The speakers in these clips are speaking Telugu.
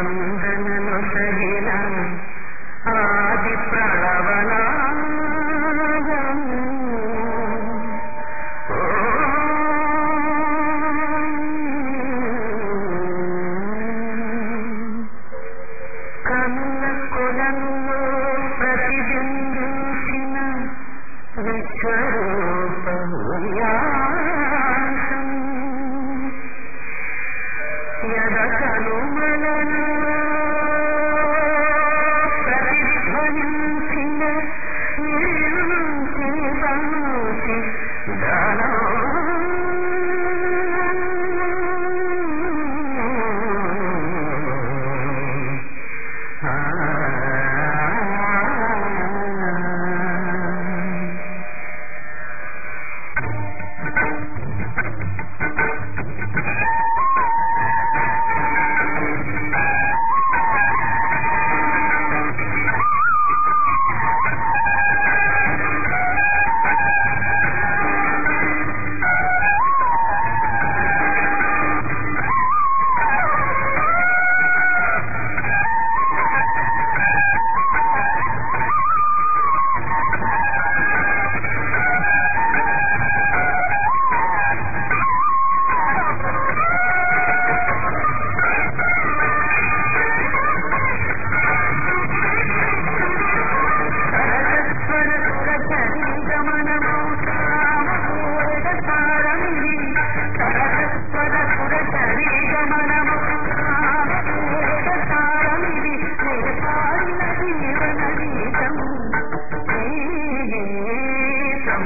స్పందనను సహిన ఆది ప్రణవనాదం కన్న కొలంలో ప్రతిబింబించిన విశ్వరూప ఉల్లాసం యదకనుమలలో ప్రతిధ్వనించిన నిలించి వంచి ఆ సరస్వర సురచరీ గమనమౌ సామూఢ సారమిది సరస్వర సురచరీ గమనమౌ సామూఢ సారమిది నిర్పాడిన జీవన గీతం గీతం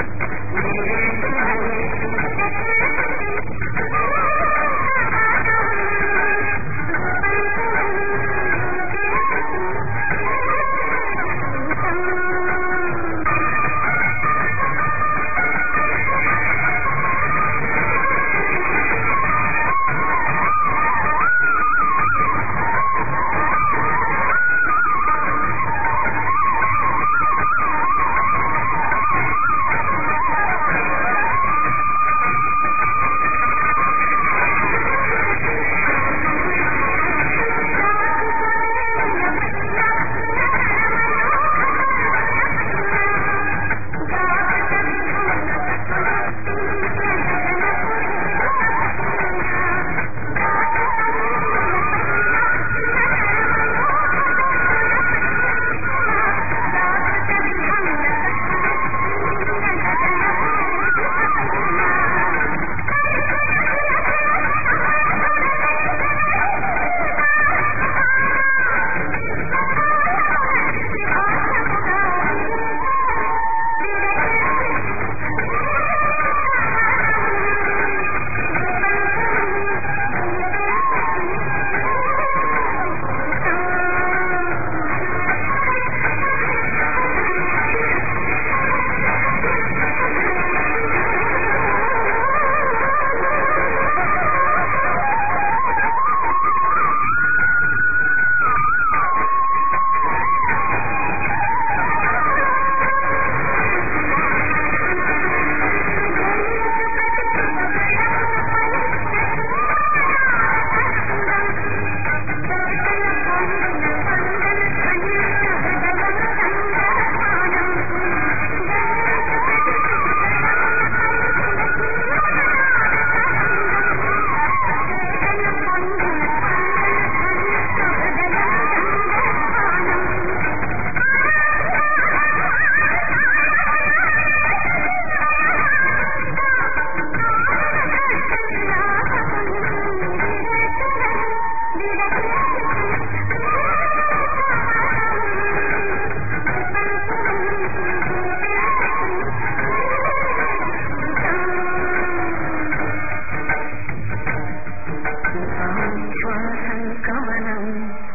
శ్వాసం కవనం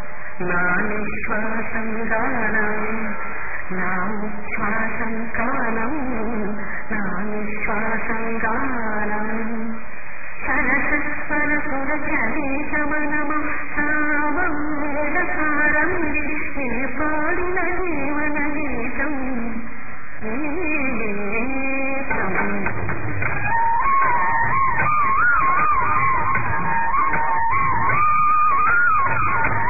నా నిశ్వాసం గానం నా ఉచ్ఛ్వాసం కవనం నా నిశ్వాసం గానం సరసస్వర సుర చరీ గమనము సామం వేదసారం ఏ పాడిన జీవన గీతం గీతం ఆ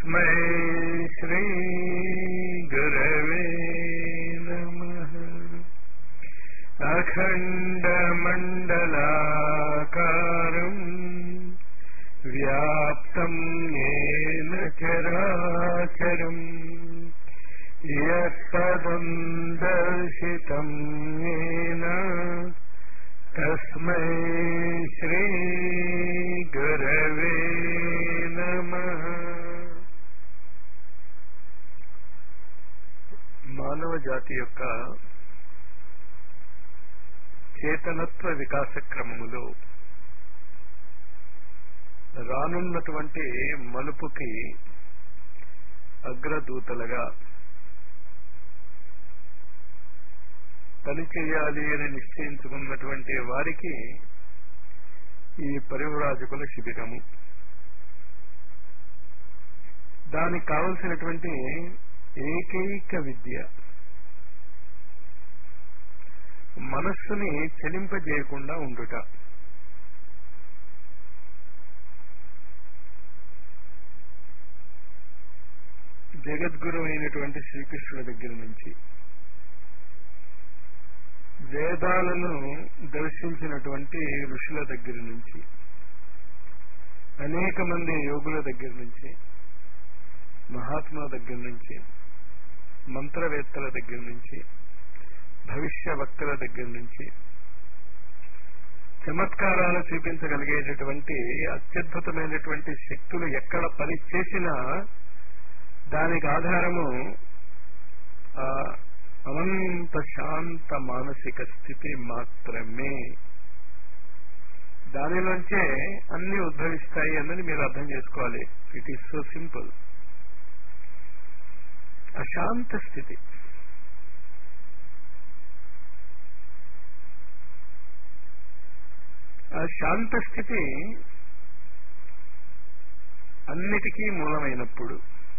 तस्मै श्रीगुरवे नमः अखण्डमण्डलाकारम् व्याप्तम् येन चराचरम् यत्पदम् दर्शितम् येन तस्मै श्रीगुरवे नमः మానవ జాతి యొక్క చేతనత్వ వికాస క్రమములో రానున్నటువంటి మలుపుకి అగ్రదూతలుగా పని చేయాలి అని నిశ్చయించుకున్నటువంటి వారికి ఈ పరివ్రాజకుల శిబిరము దానికి కావలసినటువంటి ఏకైక విద్య మనస్సుని చలింపజేయకుండా ఉండుట జగద్గురు అయినటువంటి శ్రీకృష్ణుడి దగ్గర నుంచి వేదాలను దర్శించినటువంటి ఋషుల దగ్గర నుంచి అనేక మంది యోగుల దగ్గర నుంచి మహాత్ముల దగ్గర నుంచి మంత్రవేత్తల దగ్గర నుంచి భవిష్య వక్తల దగ్గర నుంచి చమత్కారాలు చూపించగలిగేటటువంటి అత్యద్భుతమైనటువంటి శక్తులు ఎక్కడ పని చేసినా దానికి ఆధారము ఆ అనంత శాంత మానసిక స్థితి మాత్రమే దానిలోంచే అన్ని ఉద్భవిస్తాయి అన్నది మీరు అర్థం చేసుకోవాలి ఇట్ ఈస్ సో సింపుల్ అశాంత స్థితి ఆ శాంత స్థితి అన్నిటికీ మూలమైనప్పుడు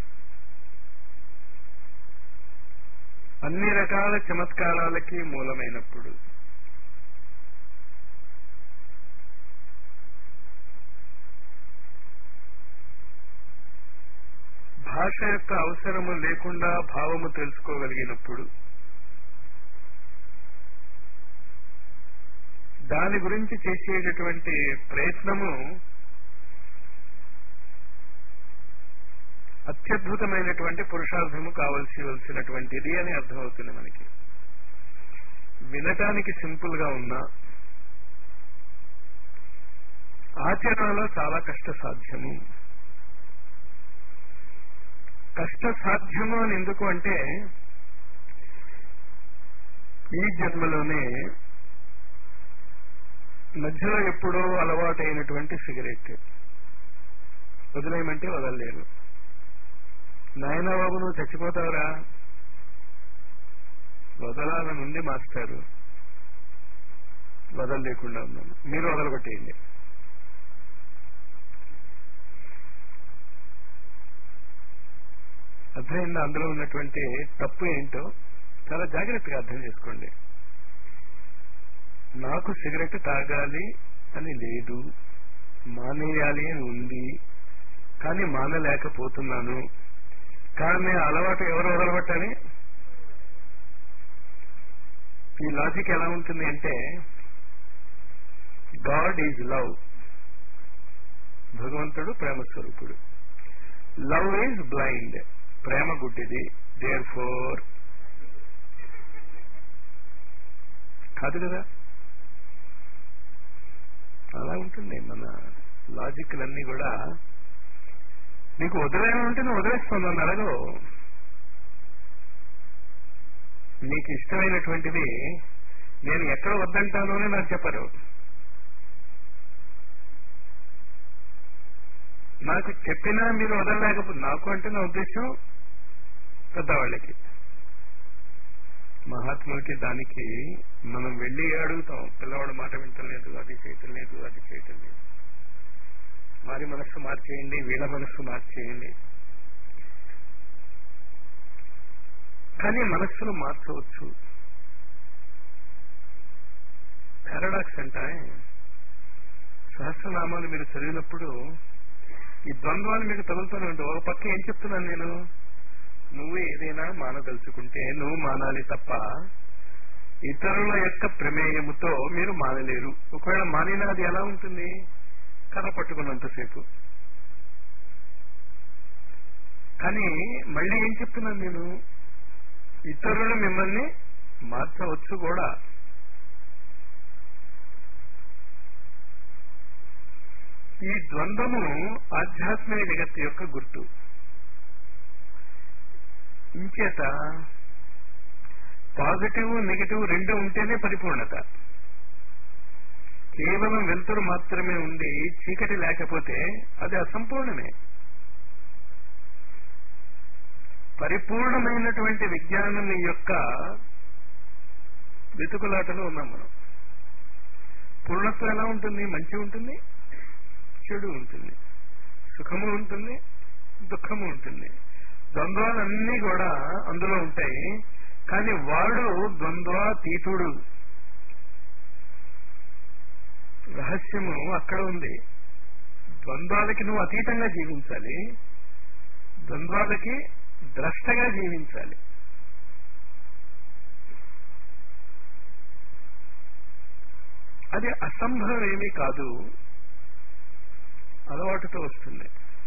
అన్ని రకాల చమత్కారాలకి మూలమైనప్పుడు భాష యొక్క అవసరము లేకుండా భావము తెలుసుకోగలిగినప్పుడు దాని గురించి చేసేటటువంటి ప్రయత్నము అత్యద్భుతమైనటువంటి పురుషార్థము కావలసి వలసినటువంటిది అని అర్థమవుతుంది మనకి వినటానికి సింపుల్ గా ఉన్నా ఆచరణలో చాలా కష్ట సాధ్యము కష్ట సాధ్యము అని ఎందుకు అంటే ఈ జన్మలోనే మధ్యలో ఎప్పుడో అలవాటైనటువంటి సిగరెట్ వదిలేయమంటే వదలలేరు నాయన బాబు నువ్వు చచ్చిపోతావురా వదలాలని ఉంది మాస్టారు వదలలేకుండా ఉన్నాను మీరు వదలగొట్టేయండి అర్థమైందా అందులో ఉన్నటువంటి తప్పు ఏంటో చాలా జాగ్రత్తగా అర్థం చేసుకోండి నాకు సిగరెట్ తాగాలి అని లేదు మానేయాలి అని ఉంది కానీ మానలేకపోతున్నాను కానీ అలవాటు ఎవరు వదలగొట్టాలి ఈ లాజిక్ ఎలా ఉంటుంది అంటే గాడ్ ఈజ్ లవ్ భగవంతుడు ప్రేమ స్వరూపుడు లవ్ ఈజ్ బ్లైండ్ ప్రేమ గుడ్డిది దేర్ ఫోర్ కాదు కదా అలా ఉంటుంది మన లాజిక్లన్నీ కూడా నీకు వదిలేయాలంటే నువ్వు వదిలేస్తున్నాను అడగవు నీకు ఇష్టమైనటువంటిది నేను ఎక్కడ వద్దంటాను అని నాకు చెప్పరు నాకు చెప్పినా మీరు వదలలేకపోతే నాకు అంటే నా ఉద్దేశం పెద్దవాళ్ళకి మహాత్ములకి దానికి మనం వెళ్ళి అడుగుతాం పిల్లవాడు మాట వింటలేదు అది చేయటం లేదు అది చేయటం లేదు వారి మనస్సు మార్చేయండి వీళ్ళ మనస్సు మార్చేయండి కానీ మనస్సును మార్చవచ్చు పారాడాక్స్ అంటే సహస్రనామాలు మీరు చదివినప్పుడు ఈ ద్వంద్వాలు మీకు తగులుతూనే ఉంటాయి ఒక పక్క ఏం చెప్తున్నాను నేను నువ్వు ఏదైనా మానదలుచుకుంటే నువ్వు మానాలి తప్ప ఇతరుల యొక్క ప్రమేయముతో మీరు మానలేరు ఒకవేళ మానినా అది ఎలా ఉంటుంది కథ పట్టుకున్నంతసేపు కానీ మళ్ళీ ఏం చెప్తున్నాను నేను ఇతరులు మిమ్మల్ని మార్చవచ్చు కూడా ఈ ద్వంద్వము ఆధ్యాత్మిక జగత్తు యొక్క గుర్తు ఇంచేత పాజిటివ్ నెగిటివ్ రెండు ఉంటేనే పరిపూర్ణత కేవలం వెలుతురు మాత్రమే ఉండి చీకటి లేకపోతే అది అసంపూర్ణమే పరిపూర్ణమైనటువంటి విజ్ఞానం యొక్క వెతుకులాటలో ఉన్నాం మనం పూర్ణత్వం ఎలా ఉంటుంది మంచి ఉంటుంది చెడు ఉంటుంది సుఖము ఉంటుంది దుఃఖము ఉంటుంది ద్వంద్వాలన్నీ కూడా అందులో ఉంటాయి కానీ వాడు ద్వంద్వాతీతుడు రహస్యము అక్కడ ఉంది ద్వంద్వాలకి నువ్వు అతీతంగా జీవించాలి ద్వంద్వాలకి ద్రష్టగా జీవించాలి అది అసంభవం ఏమీ కాదు అలవాటుతో వస్తుంది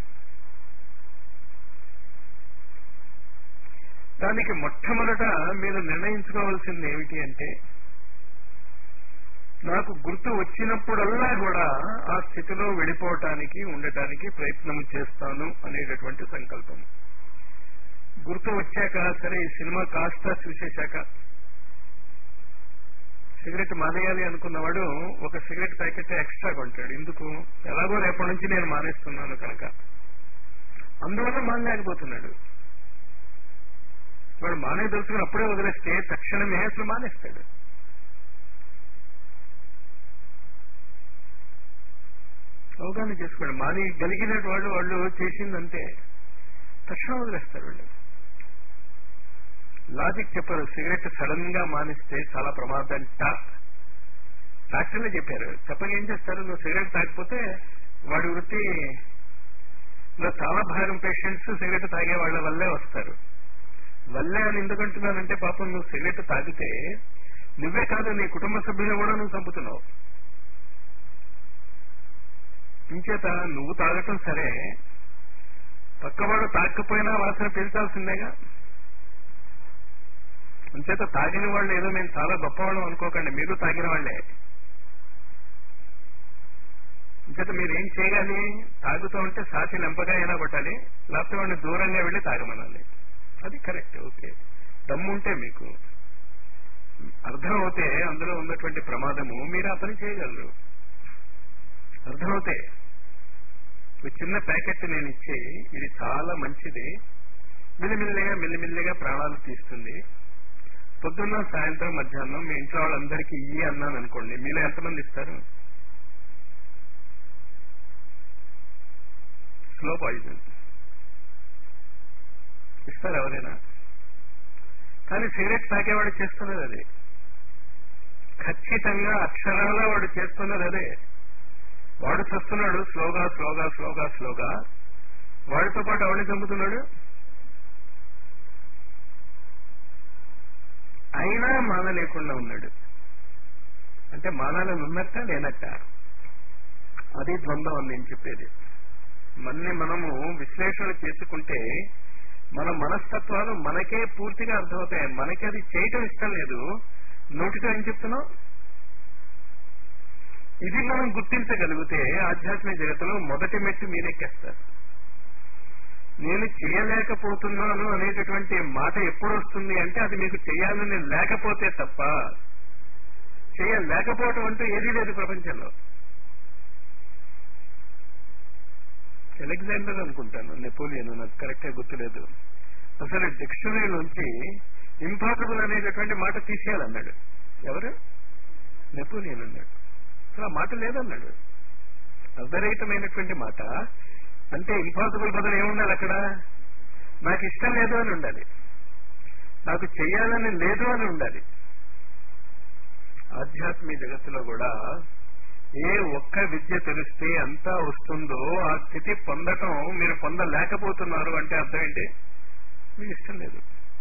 దానికి మొట్టమొదట మీరు నిర్ణయించుకోవాల్సింది ఏమిటి అంటే నాకు గుర్తు వచ్చినప్పుడల్లా కూడా ఆ స్థితిలో వెళ్ళిపోవటానికి ఉండటానికి ప్రయత్నం చేస్తాను అనేటటువంటి సంకల్పం గుర్తు వచ్చాక సరే ఈ సినిమా కాస్త చూసేశాక సిగరెట్ మానేయాలి అనుకున్నవాడు ఒక సిగరెట్ ప్యాకెట్ ఎక్స్ట్రా కొంటాడు ఎందుకు ఎలాగో రేపటి నుంచి నేను మానేస్తున్నాను కనుక అందువల్ల మానలేకపోతున్నాడు వాడు మానే తెలుసుకుని అప్పుడే వదిలేస్తే తక్షణమే అసలు మానేస్తాడు అవగాహన చేసుకోండి మాని గలిగిన వాళ్ళు వాళ్ళు చేసిందంటే తక్షణం వదిలేస్తారు వాళ్ళు లాజిక్ చెప్పారు సిగరెట్ సడన్ గా మానిస్తే చాలా ప్రమాదంట డాక్టర్లే చెప్పారు చెప్పక ఏం చేస్తారు నువ్వు సిగరెట్ తాగిపోతే వాడి వృత్తి ఇలా చాలా భారం పేషెంట్స్ సిగరెట్ తాగే వాళ్ళ వల్లే వస్తారు వల్లే అని ఎందుకంటున్నానంటే పాపం నువ్వు సిగరెట్ తాగితే నువ్వే కాదు నీ కుటుంబ సభ్యులు కూడా నువ్వు చంపుతున్నావు ఇంచేత నువ్వు తాగటం సరే పక్కవాడు తాగకపోయినా వాసన పీల్చాల్సిందేగా అంచేత తాగిన వాళ్ళు ఏదో మేము చాలా గొప్పవాళ్ళం అనుకోకండి మీరు తాగిన వాళ్లే అంచేత మీరు ఏం చేయాలి తాగుతూ ఉంటే సాచి లెంపగా అయినా కొట్టాలి లేకపోతే వాడిని దూరంగా వెళ్ళి తాగమనాలి అది కరెక్ట్ ఓకే దమ్ముంటే మీకు అర్థమవుతే అందులో ఉన్నటువంటి ప్రమాదము మీరు ఆ పని చేయగలరు అర్థమవుతే ఒక చిన్న ప్యాకెట్ నేను ఇచ్చి ఇది చాలా మంచిది మిల్లిమిల్లిగా మిల్లిమిల్లిగా ప్రాణాలు తీస్తుంది పొద్దున్న సాయంత్రం మధ్యాహ్నం మీ ఇంట్లో వాళ్ళందరికీ ఇయ్యి అన్నాను అనుకోండి మీలో ఎంతమంది ఇస్తారు స్లో పాయిజన్ ఇస్తారు ఎవరైనా కానీ సిగరెట్ తాగేవాడు చేస్తున్నది అదే ఖచ్చితంగా అక్షరాల వాడు చేస్తున్నది అదే వాడు చస్తున్నాడు స్లోగా స్లోగా స్లోగా స్లోగా వాడితో పాటు ఎవరిని చంపుతున్నాడు అయినా మాన లేకుండా ఉన్నాడు అంటే మానాలను ఉన్నట్ట లేనట్ట అది ద్వంద్వం అని నేను చెప్పేది మన్ని మనము విశ్లేషణ చేసుకుంటే మన మనస్తత్వాలు మనకే పూర్తిగా అర్థమవుతాయి మనకి అది చేయటం ఇష్టం లేదు నోటితో ఏం చెప్తున్నాం ఇది మనం గుర్తించగలిగితే ఆధ్యాత్మిక జగత్తులో మొదటి మెట్టు మీరెక్కేస్తారు నేను చేయలేకపోతున్నాను అనేటటువంటి మాట ఎప్పుడు వస్తుంది అంటే అది మీకు చేయాలని లేకపోతే తప్ప చేయలేకపోవటం అంటూ ఏదీ లేదు ప్రపంచంలో అలెగ్జాండర్ అనుకుంటాను నెపోలియన్ నాకు కరెక్ట్ గా గుర్తులేదు అసలు డిక్షనరీలోంచి ఇంపాసిబుల్ అనేటటువంటి మాట తీసేయాలన్నాడు ఎవరు నెపోలియన్ అన్నాడు అసలు ఆ మాట లేదన్నాడు అర్ధరహితమైనటువంటి మాట అంటే ఇంపాసిబుల్ బదులు ఏముండాలి అక్కడ నాకు ఇష్టం లేదు అని ఉండాలి నాకు చెయ్యాలని లేదు అని ఉండాలి ఆధ్యాత్మిక జగత్తులో కూడా ఏ ఒక్క విద్య తెలిస్తే అంతా వస్తుందో ఆ స్థితి పొందటం మీరు పొందలేకపోతున్నారు అంటే అర్థం ఏంటి మీకు ఇష్టం లేదు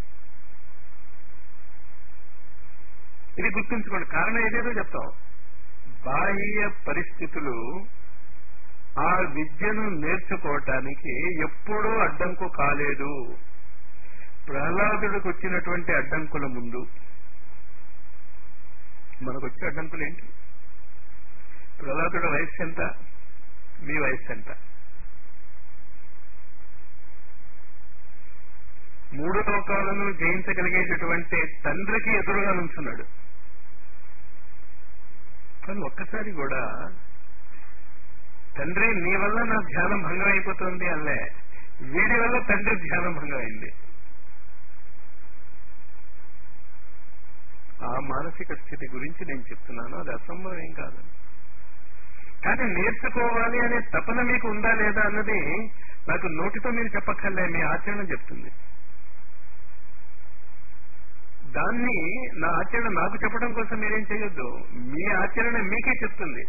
ఇది గుర్తుంచుకోండి కారణం ఏదేదో చెప్తాం బాహ్య పరిస్థితులు ఆ విద్యను నేర్చుకోవటానికి ఎప్పుడూ అడ్డంకు కాలేదు ప్రహ్లాదుడికి వచ్చినటువంటి అడ్డంకుల ముందు మనకు వచ్చే అడ్డంకులు ఏంటి ప్రహ్లాదుడి వయస్సు ఎంత మీ వయస్సు ఎంత మూడు లోకాలను జయించగలిగేటటువంటి తండ్రికి ఎదురుగా నుంచున్నాడు కానీ ఒక్కసారి కూడా తండ్రి నీ వల్ల నా ధ్యానం భంగం అయిపోతుంది అల్లే వీడి వల్ల తండ్రి ధ్యానం భంగం అయింది ఆ మానసిక స్థితి గురించి నేను చెప్తున్నాను అది అసంభవం ఏం కాదు కానీ నేర్చుకోవాలి అనే తపన మీకు ఉందా లేదా అన్నది నాకు నోటితో మీరు చెప్పక్కర్లే మీ ఆచరణ చెప్తుంది దాన్ని నా ఆచరణ నాకు చెప్పడం కోసం మీరేం చేయొద్దు మీ ఆచరణ మీకే చెప్తుంది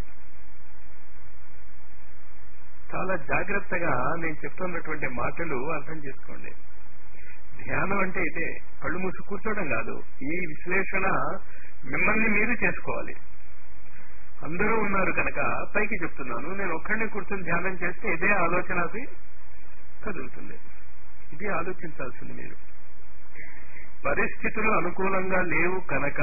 చాలా జాగ్రత్తగా నేను చెప్తున్నటువంటి మాటలు అర్థం చేసుకోండి ధ్యానం అంటే ఇదే కళ్ళు మూసి కూర్చోవడం కాదు ఈ విశ్లేషణ మిమ్మల్ని మీరు చేసుకోవాలి అందరూ ఉన్నారు కనుక పైకి చెప్తున్నాను నేను ఒక్కడిని కూర్చొని ధ్యానం చేస్తే ఇదే ఆలోచన అది కదులుతుంది ఇది ఆలోచించాల్సింది మీరు పరిస్థితులు అనుకూలంగా లేవు కనుక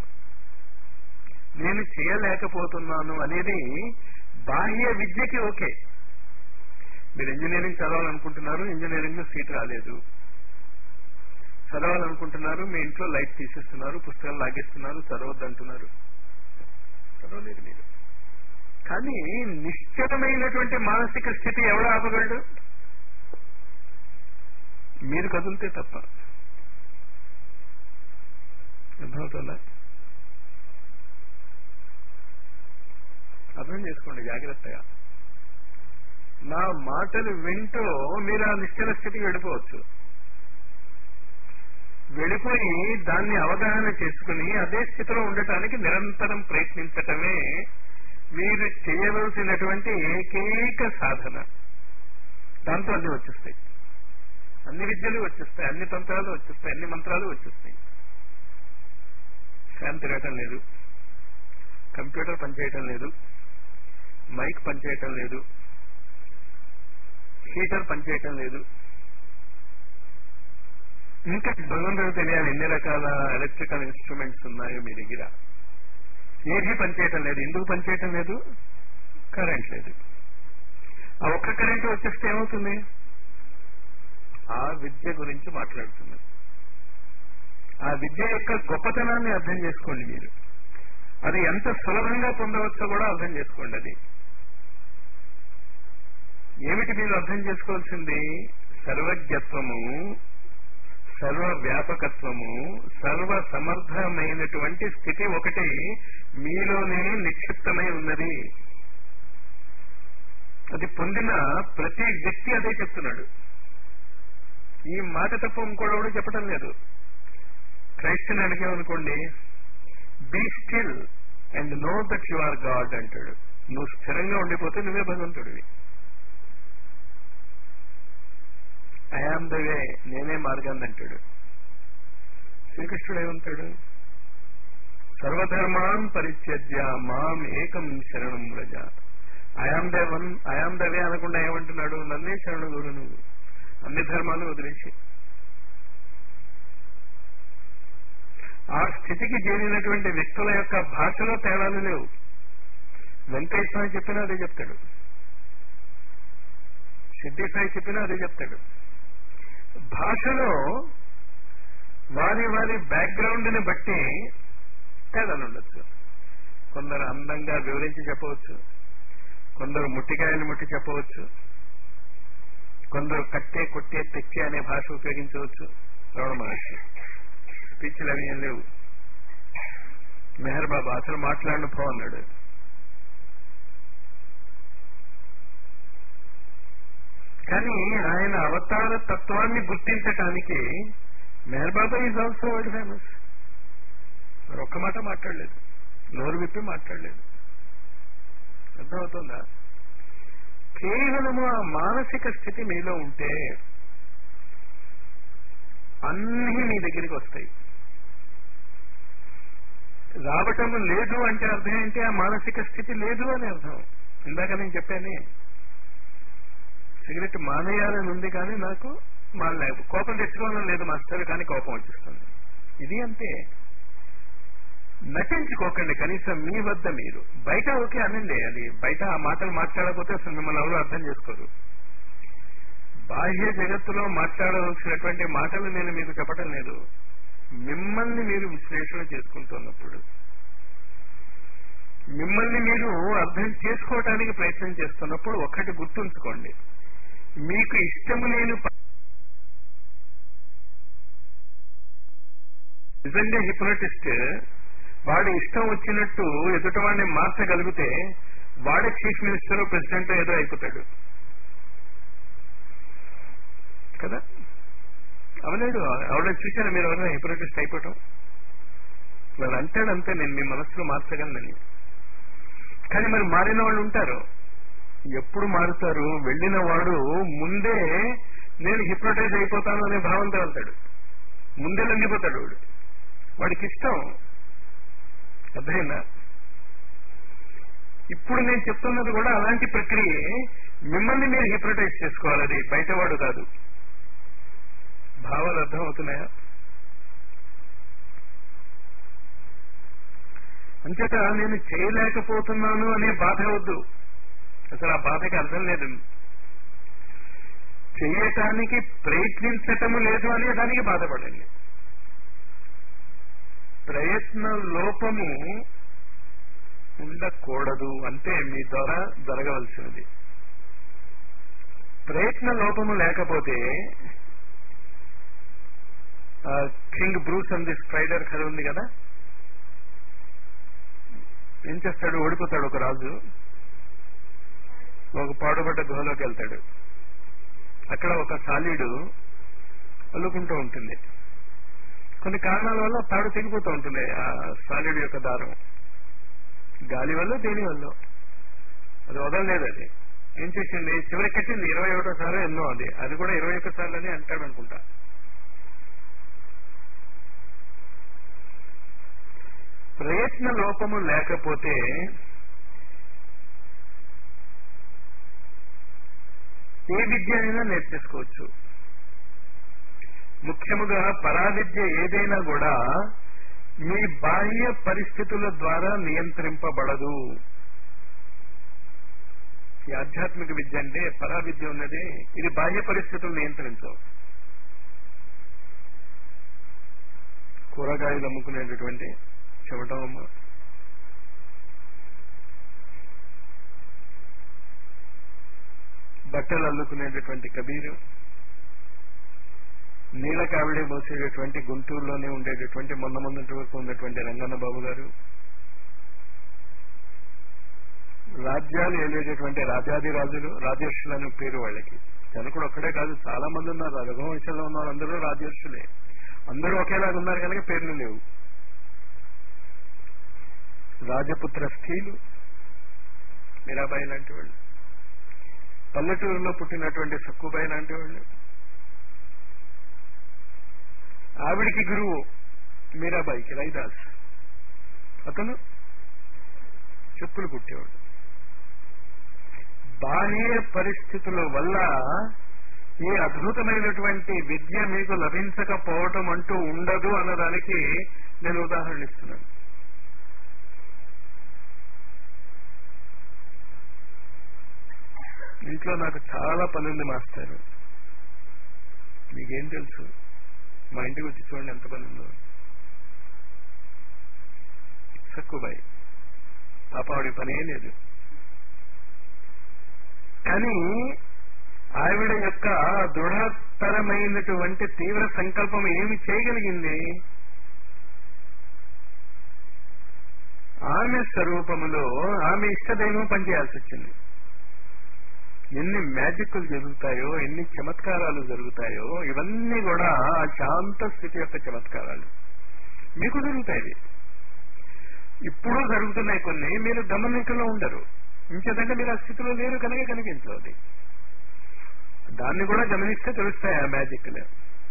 నేను చేయలేకపోతున్నాను అనేది బాహ్య విద్యకి ఓకే మీరు ఇంజనీరింగ్ చదవాలనుకుంటున్నారు ఇంజనీరింగ్ లో సీట్ రాలేదు చదవాలనుకుంటున్నారు మీ ఇంట్లో లైట్ తీసేస్తున్నారు పుస్తకాలు లాగేస్తున్నారు చదవద్దంటున్నారు చదవలేదు మీరు కానీ నిశ్చలమైనటువంటి మానసిక స్థితి ఎవడు ఆపగలడు మీరు కదిలితే తప్ప అర్థమవుతుందా అర్థం చేసుకోండి జాగ్రత్తగా నా మాటలు వింటూ మీరు ఆ నిశ్చల స్థితికి వెళ్ళిపోవచ్చు వెళ్ళిపోయి దాన్ని అవగాహన చేసుకుని అదే స్థితిలో ఉండటానికి నిరంతరం ప్రయత్నించటమే మీరు చేయవలసినటువంటి ఏకైక సాధన దాంతో అన్ని వచ్చేస్తాయి అన్ని విద్యలు వచ్చేస్తాయి అన్ని తంత్రాలు వచ్చేస్తాయి అన్ని మంత్రాలు వచ్చేస్తాయి ఫ్యాన్ తిరగటం లేదు కంప్యూటర్ పనిచేయటం లేదు మైక్ పనిచేయటం లేదు హీటర్ పనిచేయటం లేదు ఇంకా భగవంతుడు తెలియాలి ఎన్ని రకాల ఎలక్ట్రికల్ ఇన్స్ట్రుమెంట్స్ ఉన్నాయో మీ దగ్గర ఏది పనిచేయటం లేదు ఎందుకు పనిచేయటం లేదు కరెంట్ లేదు ఆ ఒక్క కరెంట్ వచ్చేస్తే ఏమవుతుంది ఆ విద్య గురించి మాట్లాడుతుంది ఆ విద్య యొక్క గొప్పతనాన్ని అర్థం చేసుకోండి మీరు అది ఎంత సులభంగా పొందవచ్చో కూడా అర్థం చేసుకోండి అది ఏమిటి మీరు అర్థం చేసుకోవాల్సింది సర్వజ్ఞత్వము సర్వ వ్యాపకత్వము సర్వ సమర్థమైనటువంటి స్థితి ఒకటి మీలోనే నిక్షిప్తమై ఉన్నది అది పొందిన ప్రతి వ్యక్తి అదే చెప్తున్నాడు ఈ మాట తప్ప ఇంకోడెవడు చెప్పడం లేదు క్రైస్తుని అడిగామనుకోండి be still and know that you are God అంటాడు నువ్వు స్థిరంగా ఉండిపోతే నువ్వే భగవంతుడివి ఐఆమ్ ద వే నేనే మార్గాన్ని అంటాడు శ్రీకృష్ణుడు ఏమంటాడు సర్వధర్మాన్ పరిత్యజ్య మాం ఏకం శరణం వ్రజ I am the one I am the way అనకుండా ఏమంటున్నాడు నన్నే శరణు గురు నువ్వు అన్ని ధర్మాలు వదిలేసి ఆ స్థితికి చేరినటువంటి వ్యక్తుల యొక్క భాషలో తేడాలు లేవు వెంకయ్య స్వామి చెప్పినా అదే చెప్తాడు సిద్ధి సాయి చెప్పినా అదే చెప్తాడు భాషలో వారి వారి బ్యాక్గ్రౌండ్ ని బట్టి తేడాలు ఉండొచ్చు కొందరు అందంగా వివరించి చెప్పవచ్చు కొందరు ముట్టికాయలు ముట్టి చెప్పవచ్చు కొందరు కట్టే కొట్టే తెచ్చే అనే భాష ఉపయోగించవచ్చు రమణ మహర్షి స్పీచ్లు అవి ఏం లేవు మెహర్ బాబా అసలు మాట్లాడిన పో అన్నాడు కానీ ఆయన అవతార తత్వాన్ని గుర్తించటానికి Meher Baba is also world famous మరి ఒక్క మాట మాట్లాడలేదు నోరు విప్పి మాట్లాడలేదు అర్థమవుతుందా కేవలము ఆ మానసిక స్థితి మీలో ఉంటే అన్నీ మీ దగ్గరికి వస్తాయి రావటం లేదు అంటే అర్థం ఏంటి ఆ మానసిక స్థితి లేదు అని అర్థం ఇందాక నేను చెప్పానే సిగరెట్ మానేయాలని ఉంది కానీ నాకు మానలేదు కోపం తెచ్చుకోవాలని లేదు మాస్టర్ కానీ కోపం వచ్చేస్తుంది ఇది అంతే నటించుకోకండి కనీసం మీ వద్ద మీరు బయట ఓకే అనండి అది బయట ఆ మాటలు మాట్లాడకపోతే అసలు మిమ్మల్ని ఎవరు అర్థం చేసుకోరు బాహ్య జగత్తులో మాట్లాడవలసినటువంటి మాటలు నేను మీకు చెప్పటం లేదు మిమ్మల్ని మీరు విశ్లేషణ చేసుకుంటున్నప్పుడు మిమ్మల్ని మీరు అర్థం చేసుకోవటానికి ప్రయత్నం చేస్తున్నప్పుడు ఒక్కటి గుర్తుంచుకోండి మీకు ఇష్టము లేని ప- నిజంగా హిప్నోటిస్ట్ వాడు ఇష్టం వచ్చినట్టు ఎదుటవాడిని మార్చగలిగితే వాడే చీఫ్ మినిస్టర్ ప్రెసిడెంట్ ఏదో అయిపోతాడు కదా అవలేడు ఆవిడ చూశాను మీరు ఎవరైనా హిప్నోటిస్ట్ అయిపోవటం వాళ్ళు అంటాడు అంతే నేను మీ మనసులో మార్చగలనని కానీ మరి మారిన వాళ్ళు ఉంటారు ఎప్పుడు మారుతారు వెళ్ళిన వాడు ముందే నేను హిప్నోటైజ్ అయిపోతాను అనే భావంతో వెళ్తాడు ముందే లొంగిపోతాడు వాడు వాడికి ఇష్టం అర్థమైందా ఇప్పుడు నేను చెప్తున్నది కూడా అలాంటి ప్రక్రియ మిమ్మల్ని మీరు హిప్నటైజ్ చేసుకోవాలి అది బయటవాడు కాదు భావాలు అర్థం అవుతున్నాయా అంచేత నేను చేయలేకపోతున్నాను అనే బాధ వద్దు అసలు ఆ బాధకి అర్థం లేదు చేయటానికి ప్రయత్నించటము లేదు అనే దానికి బాధపడండి ప్రయత్న లోపము ఉండకూడదు అంటే మీ ద్వారా జరగవలసినది ప్రయత్న లోపము లేకపోతే King Bruce and the spider కథ ఉంది కదా ఏం చేస్తాడు ఓడిపోతాడు ఒక రాజు ఒక పాడుబడ్డ గుహలోకి వెళ్తాడు అక్కడ ఒక సాలీడు అల్లుకుంటూ ఉంటుంది కొన్ని కారణాల వల్ల తాడు తెగిపోతూ ఉంటుంది ఆ సాలీడు యొక్క దారం గాలి వల్ల దేని వల్ల అది వదలలేదు అది ఏం చేసింది చివరికి కట్టింది ఇరవై ఒకటో సార్లు ఎన్నో అది అది కూడా ఇరవై ఒక్క సార్లు అని అంటాడు అనుకుంటా ప్రయత్న లోపము లేకపోతే ఏ విద్య అయినా నేర్చేసుకోవచ్చు ముఖ్యముగా పరావిద్య ఏదైనా కూడా మీ బాహ్య పరిస్థితుల ద్వారా నియంత్రింపబడదు ఈ ఆధ్యాత్మిక విద్య అంటే పరావిద్య ఉన్నది ఇది బాహ్య పరిస్థితులు నియంత్రించవు కూరగాయలు అమ్ముకునేటటువంటి చెమటమ్మ బట్టలు అల్లుకునేటటువంటి కబీరు నీల కావిడి మోసేటటువంటి గుంటూరులోనే ఉండేటటువంటి మొన్న మొన్నటి వరకు ఉన్నటువంటి రంగన్న బాబు గారు రాజ్యాలు ఏలేటటువంటి రాజాది రాజులు రాజర్షులని పేరు వాళ్ళకి జనకుడు ఒక్కడే కాదు చాలా మంది ఉన్నారు రఘువంశంలో ఉన్న వాళ్ళందరూ రాజర్షులే అందరూ ఒకేలాగా ఉన్నారు కనుక పేర్లు లేవు రాజపుత్ర స్త్రీలు మీరాబాయి లాంటి వాళ్ళు పల్లెటూరులో పుట్టినటువంటి సక్కుబాయి లాంటి వాళ్ళు ఆవిడికి గురువు మీరాబాయికి రైదాస్ అతను చెప్పులు కుట్టేవాడు బాహ్య పరిస్థితుల వల్ల ఈ అద్భుతమైనటువంటి విద్య మీకు లభించకపోవటం అంటూ ఉండదు అన్నదానికి నేను ఉదాహరణ ఇస్తున్నాను ఇంట్లో నాకు చాలా పని ఉంది మాస్టర్ మీకేం తెలుసు మా ఇంటికి వచ్చి చూడండి ఎంత పని ఉందో సక్కుబాయి పాపావిడి పనే లేదు కానీ ఆవిడ యొక్క దృఢతరమైనటువంటి తీవ్ర సంకల్పం ఏమి చేయగలిగింది ఆమె స్వరూపములో ఆమె ఇష్టదైవం పనిచేయాల్సి వచ్చింది ఎన్ని మ్యాజిక్లు జరుగుతాయో ఎన్ని చమత్కారాలు జరుగుతాయో ఇవన్నీ కూడా ఆ శాంత స్థితి యొక్క చమత్కారాలు మీకు జరుగుతాయి ఇప్పుడు జరుగుతున్నాయి కొన్ని మీరు గమనికలో ఉండరు ఇంకేదంటే మీరు ఆ స్థితిలో లేరు కనుక కనిపించవు అది దాన్ని కూడా గమనిస్తే తెలుస్తాయి ఆ మ్యాజిక్లు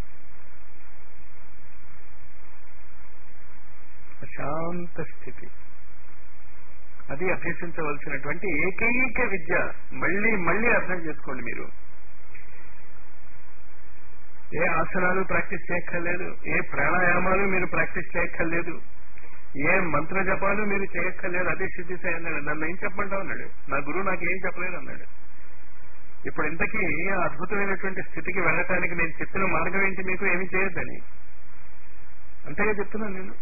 ప్రశాంత స్థితి అది అభ్యసించవలసినటువంటి ఏకైక విద్య మళ్ళీ మళ్ళీ అర్థం చేసుకోండి మీరు ఏ ఆసనాలు ప్రాక్టీస్ చేయక్కర్లేదు ఏ ప్రాణాయామాలు మీరు ప్రాక్టీస్ చేయక్కర్లేదు ఏ మంత్ర జపాలు మీరు చేయక్కర్లేదు అదే సిద్ధి సాయి అన్నాడు నన్ను ఏం చెప్పంటావు అన్నాడు నా గురువు నాకు ఏం చెప్పలేదు అన్నాడు ఇప్పుడు ఇంతకీ ఆ అద్భుతమైనటువంటి స్థితికి వెళ్ళటానికి నేను చెప్పిన మార్గం ఏంటి మీకు ఏమి చేయొద్దని అంతేగా చెప్తున్నాను నేను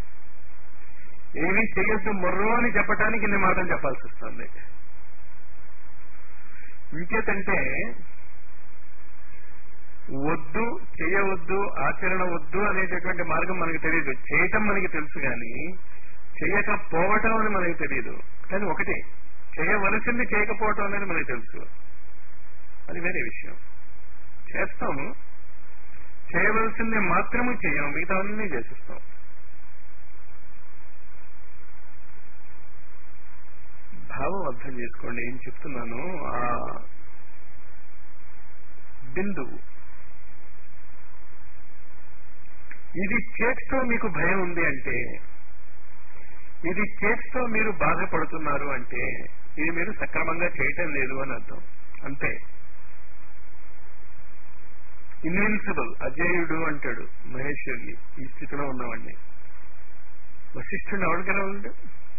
ఏమీ చేయొద్దు మొర్రో అని చెప్పటానికి ఇన్ని మాటలు చెప్పాల్సి వస్తుంది ఇంకేతంటే వద్దు చేయవద్దు ఆచరణ వద్దు అనేటటువంటి మార్గం మనకు తెలియదు చేయటం మనకి తెలుసు కానీ చేయకపోవటం అని మనకి తెలియదు కానీ ఒకటి చేయవలసింది చేయకపోవటం అనేది మనకి తెలుసు అది వేరే విషయం చేస్తాము చేయవలసింది మాత్రమే చేయం మిగతా అన్నీ చేసిస్తాం భావం అర్థం చేసుకోండి ఏం చెప్తున్నాను ఆ బిందువు ఇది చేస్తూ మీకు భయం ఉంది అంటే ఇది చేస్తూ మీరు బాధపడుతున్నారు అంటే ఇది మీరు సక్రమంగా చేయటం లేదు అని అర్థం అంతే ఇన్విన్సిబుల్ అజేయుడు అంటాడు మహేశ్వరుని ఈ స్థితిలో ఉన్నవాడిని వశిష్ఠుడిని ఎవడు గెలవడు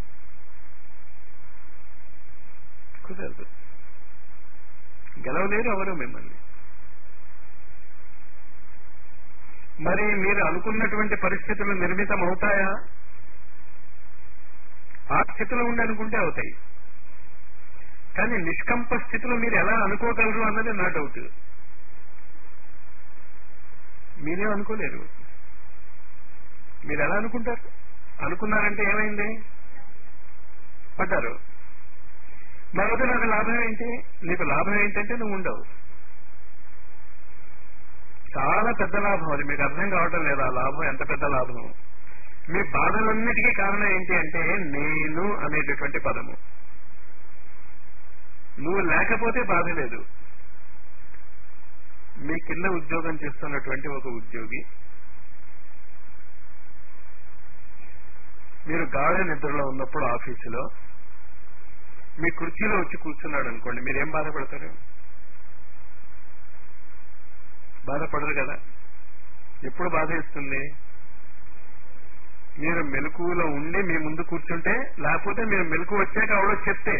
కుదరదు గెలవలేరు ఎవరు మిమ్మల్ని మరి మీరు అనుకున్నటువంటి పరిస్థితులు నిర్మితం అవుతాయా ఆ స్థితిలో ఉండి అనుకుంటే అవుతాయి కానీ నిష్కంప స్థితిలో మీరు ఎలా అనుకోగలరు అన్నది నా డౌట్ మీరేం అనుకోలేరు మీరు ఎలా అనుకుంటారు అనుకున్నారంటే ఏమైంది పడ్డారు మరొకటి నాకు లాభం ఏంటి నీకు లాభం ఏంటంటే నువ్వు ఉండవు చాలా పెద్ద లాభం అది మీకు అర్థం కావటం లేదు ఆ లాభం ఎంత పెద్ద లాభం మీ బాధలన్నిటికీ కారణం ఏంటి అంటే నేను అనేటటువంటి పదము నువ్వు లేకపోతే బాధ లేదు మీ కింద ఉద్యోగం చేస్తున్నటువంటి ఒక ఉద్యోగి మీరు గాఢ నిద్రలో ఉన్నప్పుడు ఆఫీసులో మీ కుర్చీలో వచ్చి కూర్చున్నాడు అనుకోండి మీరేం బాధపడతారు బాధపడరు కదా ఎప్పుడు బాధ ఇస్తుంది మీరు మెలకువలో ఉండి మీ ముందు కూర్చుంటే లేకపోతే మీరు మెలకు వచ్చాక ఆవిడ చెప్తే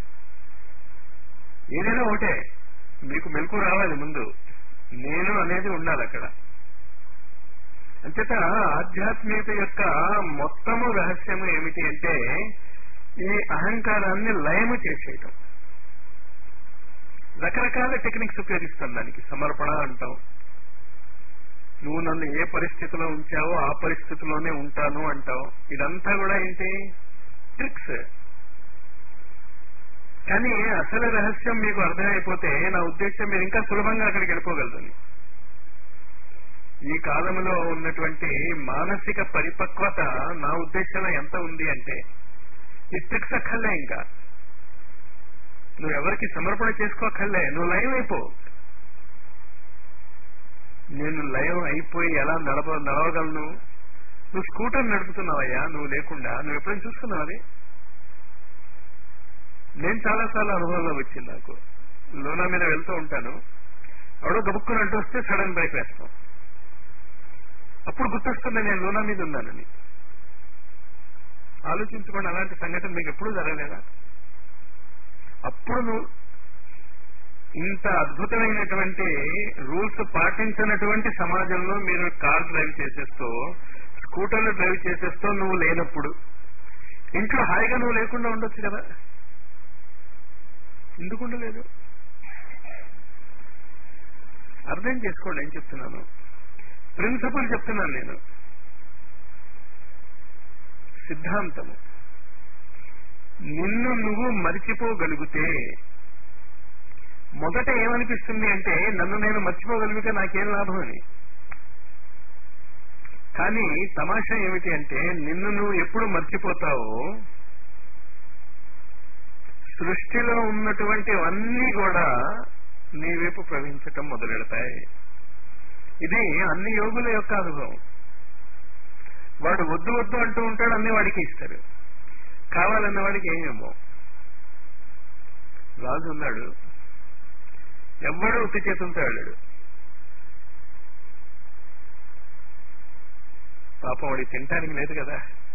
ఏదైనా ఒకటే మీకు మెలకు రావాలి ముందు నేను అనేది ఉండాలి అక్కడ అంచేత ఆధ్యాత్మికత యొక్క మొత్తము రహస్యము ఏమిటి అంటే ఈ అహంకారాన్ని లయము చేసేయటం రకరకాల టెక్నిక్స్ ఉపయోగిస్తాం దానికి సమర్పణ అంటాం నువ్వు నన్ను ఏ పరిస్థితిలో ఉంచావో ఆ పరిస్థితిలోనే ఉంటాను అంటావు ఇదంతా కూడా ఏంటి ట్రిక్స్ కానీ అసలు రహస్యం మీకు అర్థమైపోతే నా ఉద్దేశం మీరు ఇంకా సులభంగా అక్కడికి వెళ్ళిపోగలరని ఈ కాలంలో ఉన్నటువంటి మానసిక పరిపక్వత నా ఉద్దేశంలో ఎంత ఉంది అంటే ఈ ట్రిక్స్ అక్కర్లే ఇంకా నువ్వు ఎవరికి సమర్పణ చేసుకోకర్లే నువ్వు లయం అయిపో నేను లయం అయిపోయి ఎలా నడప నడవగలను నువ్వు స్కూటర్ నడుపుతున్నావయ్యా నువ్వు లేకుండా నువ్వు ఎప్పుడైనా చూసుకున్నావు అది నేను చాలా సార్లు అనుభవంలో వచ్చింది నాకు లోనా మీద వెళ్తూ ఉంటాను ఎవడో గబుక్కుని అంటూ వస్తే సడన్ బ్రేక్ వేస్తాం అప్పుడు గుర్తొస్తుంది నేను లోనా మీద ఉన్నానని ఆలోచించుకోండి అలాంటి సంఘటన మీకు ఎప్పుడూ జరగలేదా అప్పుడు నువ్వు ఇంత అద్భుతమైనటువంటి రూల్స్ పాటించినటువంటి సమాజంలో మీరు కార్ డ్రైవ్ చేసేస్తూ స్కూటర్లు డ్రైవ్ చేసేస్తూ నువ్వు లేనప్పుడు ఇంట్లో హాయిగా నువ్వు లేకుండా ఉండొచ్చు కదా ఎందుకు ఉండలేదు అర్థం చేసుకోండి ఏం చెప్తున్నాను ప్రిన్సిపల్ చెప్తున్నాను నేను సిద్ధాంతము నిన్ను నువ్వు మరిచిపోగలిగితే మొదట ఏమనిపిస్తుంది అంటే నన్ను నేను మర్చిపోగలిగితే నాకేం లాభం అని కానీ తమాషా ఏమిటి అంటే నిన్ను నువ్వు ఎప్పుడు మర్చిపోతావో సృష్టిలో ఉన్నటువంటి అన్నీ కూడా నీ వైపు ప్రవహించటం మొదలెడతాయి ఇది అన్ని యోగుల యొక్క అనుభవం వాడు వద్దు వద్దు అంటూ ఉంటాడు అన్ని వాడికి ఇస్తారు కావాలన్న వాడికి ఏం ఇవ్వం రాజు ఉన్నాడు ఎవ్వడూ ఉత్తి చేతులతో వెళ్ళాడు పాపం వాడికి తినటానికి లేదు కదా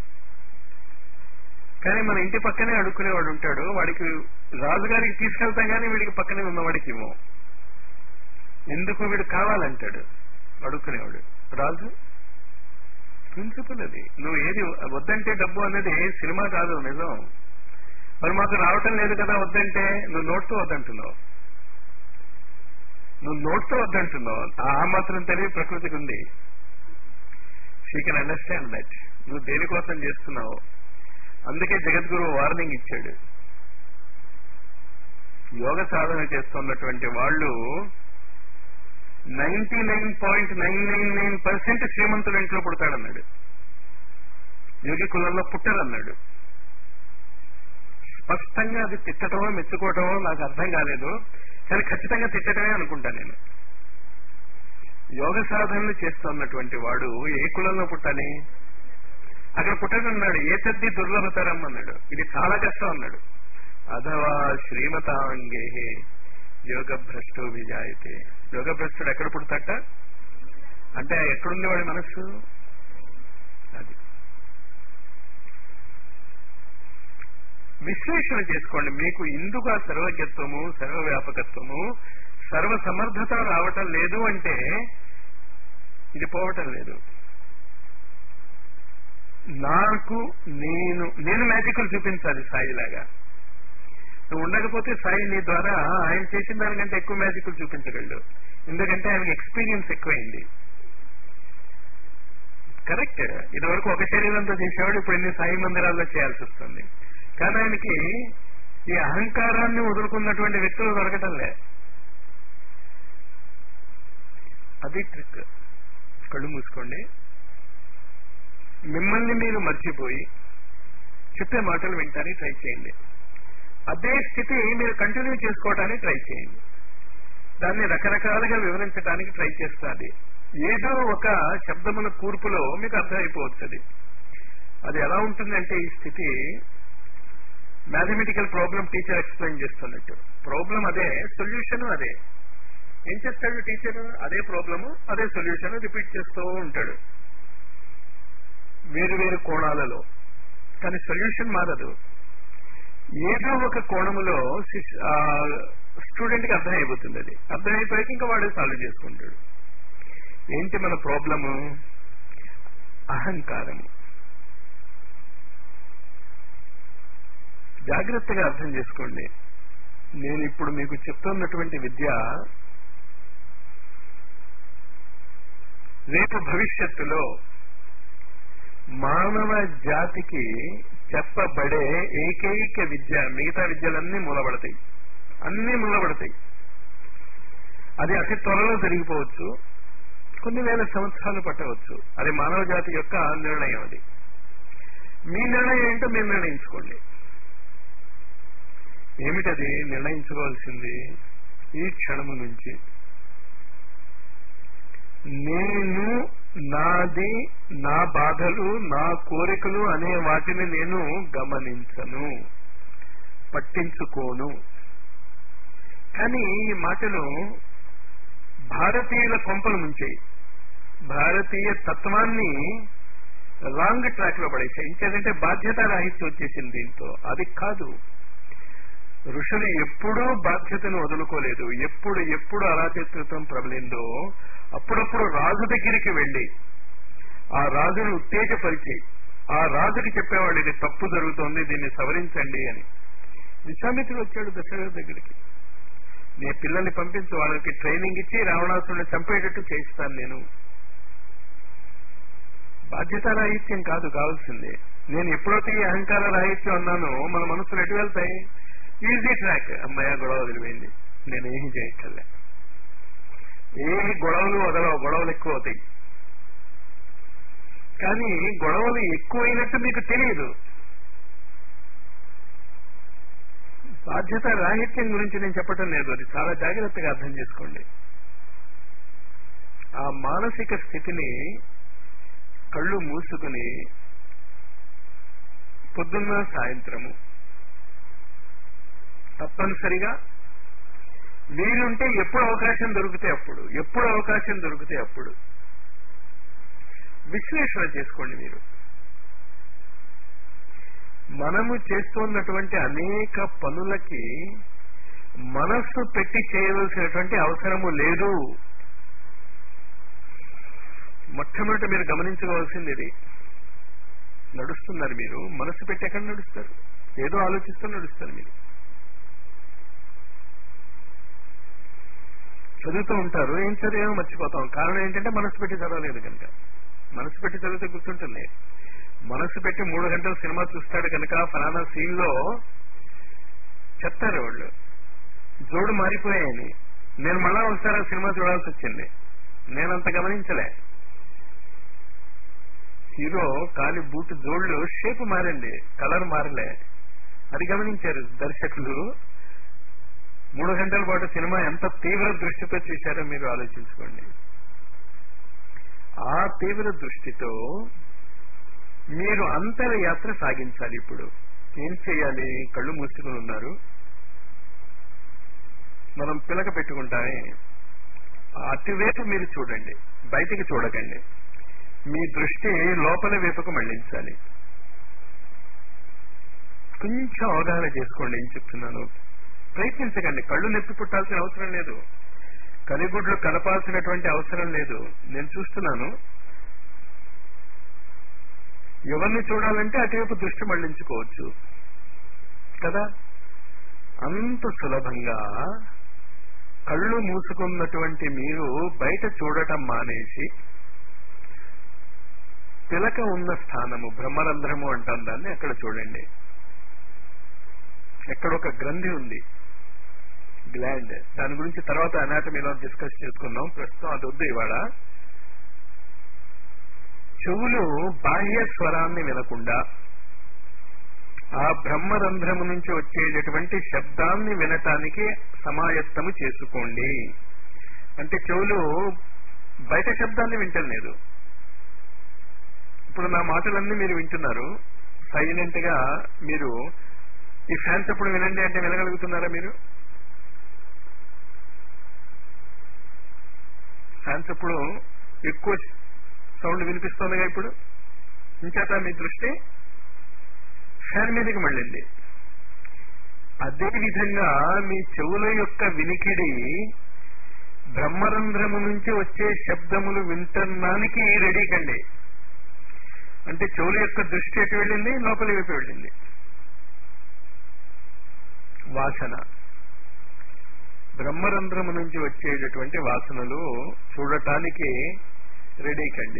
కానీ మన ఇంటి పక్కనే అడుక్కునేవాడు ఉంటాడు వాడికి రాజుగారికి తీసుకెళ్తాం కానీ వీడికి పక్కనే ఉన్నవాడికి ఇవ్వం ఎందుకు వీడు కావాలంటాడు అడుక్కునేవాడు రాజు ప్రిన్సిపల్ అది నువ్వు ఏది వద్దంటే డబ్బు అన్నది సినిమా కాదు నిజం మరి మాకు రావటం లేదు కదా వద్దంటే నువ్వు నోట్తో వద్దంటున్నావు నువ్వు నోట్తో వద్దంటున్నావు ఆ మాత్రం తెలివి ప్రకృతికి ఉంది షీ కెన్ అండర్స్టాండ్ దట్ నువ్వు దేనికోసం చేస్తున్నావు అందుకే జగద్గురు వార్నింగ్ ఇచ్చాడు యోగ సాధన చేస్తున్నటువంటి వాళ్ళు ninety nine point nine nine nine percent శ్రీమంతుల ఇంట్లో పుడతాడన్నాడు యోగి కులంలో పుట్టరన్నాడు స్పష్టంగా అది తిట్టడమో మెచ్చుకోవటమో నాకు అర్థం కాలేదు కానీ ఖచ్చితంగా తిట్టడమే అనుకుంటా నేను యోగ సాధనలు చేస్తున్నటువంటి వాడు ఏ కులంలో పుట్టాలి అక్కడ పుట్టడన్నాడు ఏ తద్ది దుర్లభతరం అన్నాడు ఇది చాలా కష్టం అన్నాడు అథవా శ్రీమతాంగే యోగ భ్రష్టు విజాయితే యోగ భ్రష్టుడు ఎక్కడ పుడతాట అంటే ఎక్కడుంది వాడి మనస్సు అది విశ్లేషణ చేసుకోండి మీకు ఇందుకు ఆ సర్వజ్ఞత్వము సర్వవ్యాపకత్వము సర్వ సమర్థత రావటం లేదు అంటే ఇది పోవటం లేదు నాకు నేను నేను మ్యాజిక్లు చూపించాలి సాయిలాగా నువ్వు ఉండకపోతే సాయి నీ ద్వారా ఆయన చేసిన దానికంటే ఎక్కువ మ్యాజిక్లు చూపించగలడు ఎందుకంటే ఆయనకి ఎక్స్పీరియన్స్ ఎక్కువైంది కరెక్ట్ ఇది వరకు ఒక శరీరంతో చేసేవాడు ఇప్పుడు ఎన్ని సాయి మందిరాల్లో చేయాల్సి వస్తుంది కానీ ఆయనకి ఈ అహంకారాన్ని వదులుకున్నటువంటి వ్యక్తులు దొరకటంలే అది ట్రిక్ కళ్ళు మూసుకోండి మిమ్మల్ని మీరు మర్చిపోయి చెప్పే మాటలు వింటానికి ట్రై చేయండి అదే స్థితి మీరు కంటిన్యూ చేసుకోవడానికి ట్రై చేయండి దాన్ని రకరకాలుగా వివరించడానికి ట్రై చేస్తుంది ఏదో ఒక శబ్దముల కూర్పులో మీకు అర్థమైపోవచ్చు అది అది ఎలా ఉంటుందంటే ఈ స్థితి మ్యాథమెటికల్ ప్రాబ్లం టీచర్ ఎక్స్ప్లెయిన్ చేస్తున్నట్టు ప్రాబ్లం అదే సొల్యూషన్ అదే ఏం చేస్తాడు టీచర్ అదే ప్రాబ్లము అదే సొల్యూషన్ రిపీట్ చేస్తూ ఉంటాడు వేరు వేరు కోణాలలో కానీ సొల్యూషన్ మారదు ఏదో ఒక కోణములో స్టూడెంట్ కి అర్థమైపోతుంది అది అర్థమైపోయాక ఇంకా వాడే సాల్వ్ చేసుకుంటాడు ఏంటి మన ప్రాబ్లము అహంకారము జాగ్రత్తగా అర్థం చేసుకోండి నేను ఇప్పుడు మీకు చెప్తున్నటువంటి విద్య రేపు భవిష్యత్తులో మానవ జాతికి చెప్పబడే ఏకైక విద్య మిగతా విద్యలన్నీ మూలబడతాయి అన్నీ మూలబడతాయి అది అతి త్వరలో జరిగిపోవచ్చు కొన్ని వేల సంవత్సరాలు పట్టవచ్చు అది మానవ జాతి యొక్క నిర్ణయం అది మీ నిర్ణయం ఏంటో మీరు నిర్ణయించుకోండి ఏమిటది నిర్ణయించుకోవాల్సింది ఈ క్షణము నుంచి నేను నాది నా బాధలు నా కోరికలు అనే వాటిని నేను గమనించను పట్టించుకోను కానీ ఈ మాటలు భారతీయుల కొంపలు ముంచాయి భారతీయ తత్వాన్ని రాంగ్ ట్రాక్ లో పడేసాయి ఇంకేదంటే బాధ్యత రాహిత్యం వచ్చేసింది దీంతో అది కాదు ఋషులు ఎప్పుడూ బాధ్యతను వదులుకోలేదు ఎప్పుడు ఎప్పుడు అరాచకృతం ప్రబలిందో అప్పుడప్పుడు రాజు దగ్గరికి వెళ్ళి ఆ రాజును ఉత్తేజపరిచి ఆ రాజుకి చెప్పేవాడు ఇది తప్పు జరుగుతోంది దీన్ని సవరించండి అని విశ్వామిత్రుడు వచ్చాడు దశరథ దగ్గరికి నీ పిల్లల్ని పంపించి వాళ్ళకి ట్రైనింగ్ ఇచ్చి రావణాసురుని చంపేటట్టు చేయిస్తాను నేను బాధ్యత రాహిత్యం కాదు కావాల్సింది నేను ఎప్పుడైతే ఈ అహంకార రాహిత్యం అన్నానో మన మనసులు ఎటు వెళ్తాయి ఈజీ ట్రాక్ అమ్మాయ గొడవ వదిలిపోయింది నేను ఏమీ చేయక్కర్లే ఏ గొడవలు వదలవు గొడవలు ఎక్కువ అవుతాయి కానీ గొడవలు ఎక్కువైనట్టు మీకు తెలియదు బాధ్యత రాహిత్యం గురించి నేను చెప్పటం లేదు అది చాలా జాగ్రత్తగా అర్థం చేసుకోండి ఆ మానసిక స్థితిని కళ్ళు మూసుకుని పొద్దున్న సాయంత్రము తప్పనిసరిగా వీలుంటే ఎప్పుడు అవకాశం దొరికితే అప్పుడు ఎప్పుడు అవకాశం దొరికితే అప్పుడు విశ్లేషణ చేసుకోండి మీరు మనము చేస్తున్నటువంటి అనేక పనులకి మనస్సు పెట్టి చేయవలసినటువంటి అవసరము లేదు మొట్టమొదటి మీరు గమనించుకోవాల్సింది ఇది నడుస్తున్నారు మీరు మనస్సు పెట్టి ఎక్కడ నడుస్తారు ఏదో ఆలోచిస్తూ నడుస్తారు మీరు చదువుతూ ఉంటారు ఏం చదివేమో మర్చిపోతాం కారణం ఏంటంటే మనసు పెట్టి చదవలేదు కనుక మనసు పెట్టి చదివితే గుర్తుంటుంది మనసు పెట్టి మూడు గంటలు సినిమా చూస్తాడు కనుక ఫలానా సీన్ లో చెప్తారు వాళ్ళు జోడు మారిపోయాయని నేను మళ్ళా ఒకసారి ఆ సినిమా చూడాల్సి వచ్చింది నేనంత గమనించలే హీరో కాలి బూట్ జోళ్ళు షేప్ మారింది కలర్ మారలే అది గమనించారు దర్శకులు మూడు గంటల పాటు సినిమా ఎంత తీవ్ర దృష్టితో చూశారో మీరు ఆలోచించుకోండి ఆ తీవ్ర దృష్టితో మీరు అంతరయాత్ర సాగించాలి ఇప్పుడు ఏం చేయాలి కళ్ళు మూసుకుని ఉన్నారు మనం పిలక పెట్టుకుంటామే అటువైపు మీరు చూడండి బయటికి చూడకండి మీ దృష్టి లోపల వైపుకు మళ్లించాలి కొంచెం అవగాహన చేసుకోండి ఏం చెప్తున్నాను ప్రయత్నించకండి కళ్ళు నొప్పి పుట్టాల్సిన అవసరం లేదు కలిగుడ్లు కలపాల్సినటువంటి అవసరం లేదు నేను చూస్తున్నాను ఎవరిని చూడాలంటే అటువైపు దృష్టి మళ్లించుకోవచ్చు కదా అంత సులభంగా కళ్ళు మూసుకున్నటువంటి మీరు బయట చూడటం మానేసి పిలక ఉన్న స్థానము బ్రహ్మరంధ్రము అంటాం దాన్ని అక్కడ చూడండి ఎక్కడ ఒక గ్రంథి ఉంది గ్లాండ్ దాని గురించి తర్వాత అనాటమీలో డిస్కస్ చేసుకుందాం ప్రస్తుతం అది వద్దు ఇవాళ చెవులు బాహ్య స్వరాన్ని వినకుండా ఆ బ్రహ్మరంధ్రము నుంచి వచ్చేటటువంటి శబ్దాన్ని వినటానికి సమాయత్తము చేసుకోండి అంటే చెవులు బయట శబ్దాన్ని వింటలేదు ఇప్పుడు నా మాటలన్నీ మీరు వింటున్నారు సైలెంట్ గా మీరు ఈ ఫ్యాన్స్ ఎప్పుడు వినండి అంటే వినగలుగుతున్నారా మీరు ఫ్యాన్స్ ఎప్పుడు ఎక్కువ సౌండ్ వినిపిస్తోందిగా ఇప్పుడు ఇంచేత మీ దృష్టి ఫ్యాన్ మీదకి మళ్ళింది అదే విధంగా మీ చెవుల యొక్క వినికిడి బ్రహ్మరంధ్రము నుంచి వచ్చే శబ్దములు వింటన్నానికి రెడీ కండి అంటే చెవుల యొక్క దృష్టి ఎటు వెళ్ళింది లోపలి వైపు వెళ్ళింది వాసన బ్రహ్మరంధ్రము నుంచి వచ్చేటటువంటి వాసనలు చూడటానికి రెడీ కండి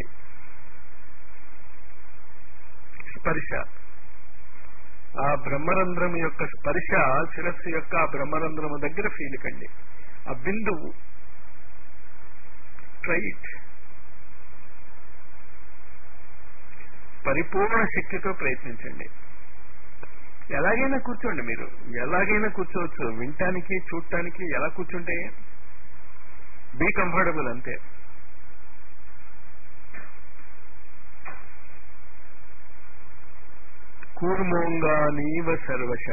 స్పర్శ ఆ బ్రహ్మరంధ్రం యొక్క స్పర్శ శిరస్సు యొక్క ఆ బ్రహ్మరంధ్రము దగ్గర ఫీల్ కండి ఆ బిందువు ట్రైట్ పరిపూర్ణ శక్తితో ప్రయత్నించండి ఎలాగైనా కూర్చోండి మీరు ఎలాగైనా కూర్చోవచ్చు వినటానికి చూడటానికి ఎలా కూర్చుంటే బీ కంఫర్టబుల్ అంతే కూర్మోంగా నీవ సర్వశ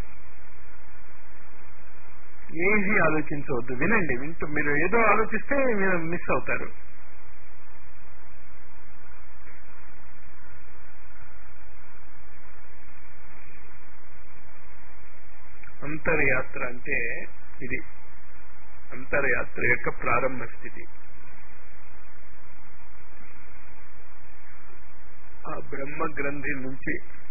ఏది ఆలోచించవద్దు వినండి వింటూ మీరు ఏదో ఆలోచిస్తే మీరు మిస్ అవుతారు అంతర్యాత్ర అంటే ఇది అంతర్యాత్ర యొక్క ప్రారంభ స్థితి ఆ బ్రహ్మ గ్రంథి నుంచి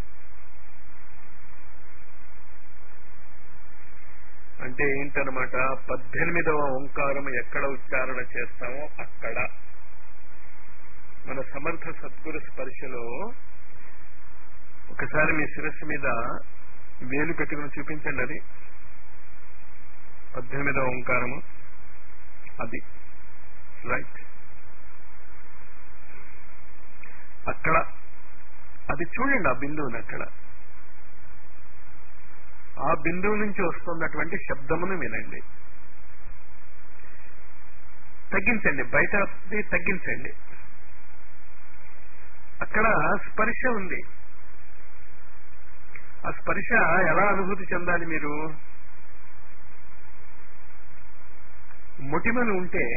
అంటే ఏంటనమాట పద్దెనిమిదవ ఓంకారం ఎక్కడ ఉచ్చారణ చేస్తామో అక్కడ మన సమర్థ సద్గురు స్పర్శలో ఒకసారి మీ శిరస్సు మీద వేలు పెట్టుకుని చూపించండి అది పద్దెనిమిదవ ఓంకారము అది రైట్ అక్కడ అది చూడండి ఆ బిందువుని అక్కడ ఆ బిందువు నుంచి వస్తున్నటువంటి శబ్దమును వినండి తగ్గించండి బయటది తగ్గించండి అక్కడ స్పర్శ ఉంది ఆ స్పర్శ ఎలా అనుభూతి చెందాలి మీరు మొటిమలు ఉంటే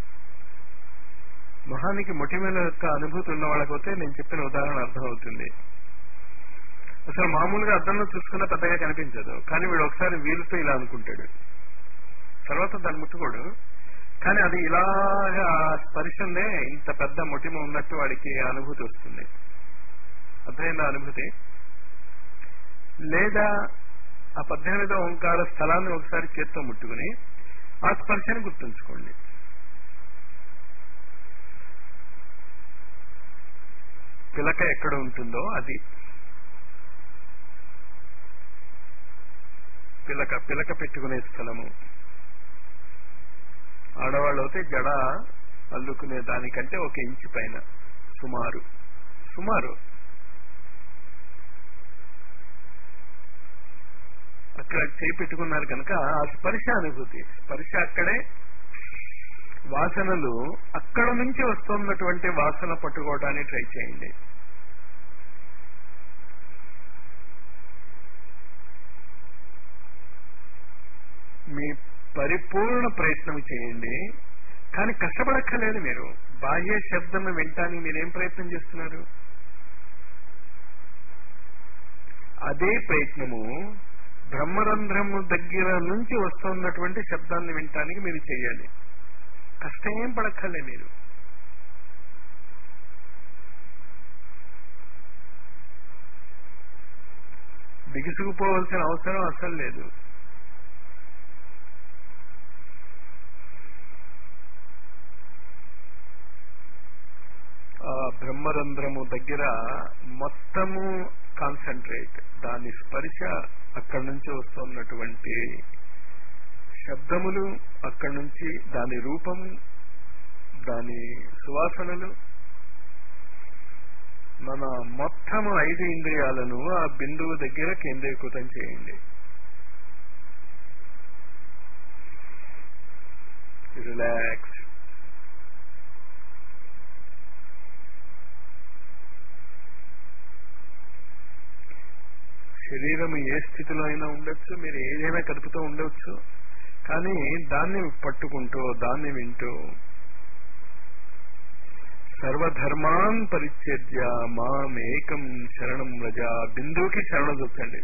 మొహానికి మొటిమల యొక్క అనుభూతి ఉన్న వాళ్ళకపోతే నేను చెప్పిన ఉదాహరణ అర్థమవుతుంది అసలు మామూలుగా అద్దంలో చూసుకున్నా పెద్దగా కనిపించదు కానీ వీడు ఒకసారి వీలుతో ఇలా అనుకుంటాడు తర్వాత దాన్ని ముట్టుకోడు కానీ అది ఇలాగా స్పర్శ ఉందే ఇంత పెద్ద మొటిమ ఉన్నట్టు వాడికి ఆ అనుభూతి వస్తుంది అర్థమైందా అనుభూతి లేదా ఆ పద్దెనిమిదో ఓంకార స్థలాన్ని ఒకసారి చేత్తో ముట్టుకుని ఆ స్పర్శని గుర్తుంచుకోండి పిలక ఎక్కడ ఉంటుందో అది పిలక పిలక పెట్టుకునే స్థలము ఆడవాళ్ళు అయితే జడ అల్లుకునే దానికంటే ఒక ఇంచు పైన సుమారు సుమారు అక్కడ చేయి పెట్టుకున్నారు కనుక ఆ స్పర్శ అనుభూతి స్పర్శ అక్కడే వాసనలు అక్కడ నుంచి వస్తున్నటువంటి వాసన పట్టుకోవడానికి ట్రై చేయండి మీ పరిపూర్ణ ప్రయత్నం చేయండి కానీ కష్టపడక్కర్లేదు మీరు బాహ్య శబ్దం వింటానికి మీరేం ప్రయత్నం చేస్తున్నారు అదే ప్రయత్నము బ్రహ్మరంధ్రము దగ్గర నుంచి వస్తున్నటువంటి శబ్దాన్ని వినటానికి మీరు చేయాలి కష్టం ఏం పడక్కర్లే మీరు బిగుసుకుపోవలసిన అవసరం అసలు లేదు ఆ బ్రహ్మరంధ్రము దగ్గర మొత్తము కాన్సన్ట్రేట్ దాని స్పర్శ అక్కడి నుంచి వస్తున్నటువంటి శబ్దములు అక్కడి నుంచి దాని రూపము దాని సువాసనలు మన మొత్తము ఐదు ఇంద్రియాలను ఆ బిందువు దగ్గర కేంద్రీకృతం చేయండి రిలాక్స్ శరీరం ఏ స్థితిలో అయినా ఉండొచ్చు మీరు ఏదైనా కదుపుతూ ఉండవచ్చు కానీ దాన్ని పట్టుకుంటూ దాన్ని వింటూ సర్వధర్మాన్ పరిత్యజ్య మాం ఏకం శరణం రజ బిందువుకి శరణం చూపండి